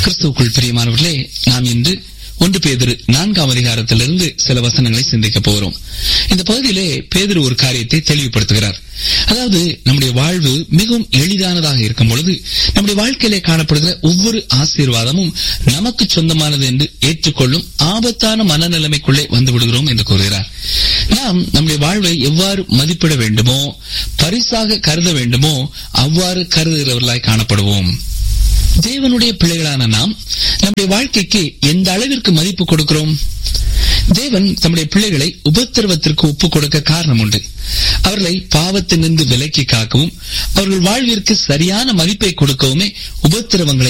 கிறிஸ்துவுக்குள் பிரியமானவர்களே நாம் இன்று ஒன்று பேதிரு நான்காம் அதிகாரத்திலிருந்து சில வசனங்களை சிந்திக்க போகிறோம் இந்த பகுதியிலே பேதிரு ஒரு காரியத்தை தெளிவுபடுத்துகிறார் அதாவது நம்முடைய வாழ்வு மிகவும் எளிதானதாக இருக்கும் பொழுது நம்முடைய வாழ்க்கையிலே காணப்படுகிற ஒவ்வொரு ஆசீர்வாதமும் நமக்கு சொந்தமானது என்று ஏற்றுக்கொள்ளும் ஆபத்தான மனநிலைமைக்குள்ளே வந்து விடுகிறோம் என்று கூறுகிறார் நாம் நம்முடைய வாழ்வை எவ்வாறு மதிப்பிட வேண்டுமோ பரிசாக கருத வேண்டுமோ அவ்வாறு கருதுகிறவர்களாய் காணப்படுவோம் தேவனுடைய பிள்ளைகளான நாம் நம்முடைய வாழ்க்கைக்கு எந்த அளவிற்கு மதிப்பு கொடுக்கிறோம் தேவன் தம்முடைய பிள்ளைகளை உபத்திரவத்திற்கு ஒப்புக் கொடுக்க காரணம் உண்டு அவர்களை பாவத்தினின்று விலக்கி காக்கவும் அவர்கள் வாழ்விற்கு சரியான மதிப்பை கொடுக்கவுமே உபத்திரவங்களை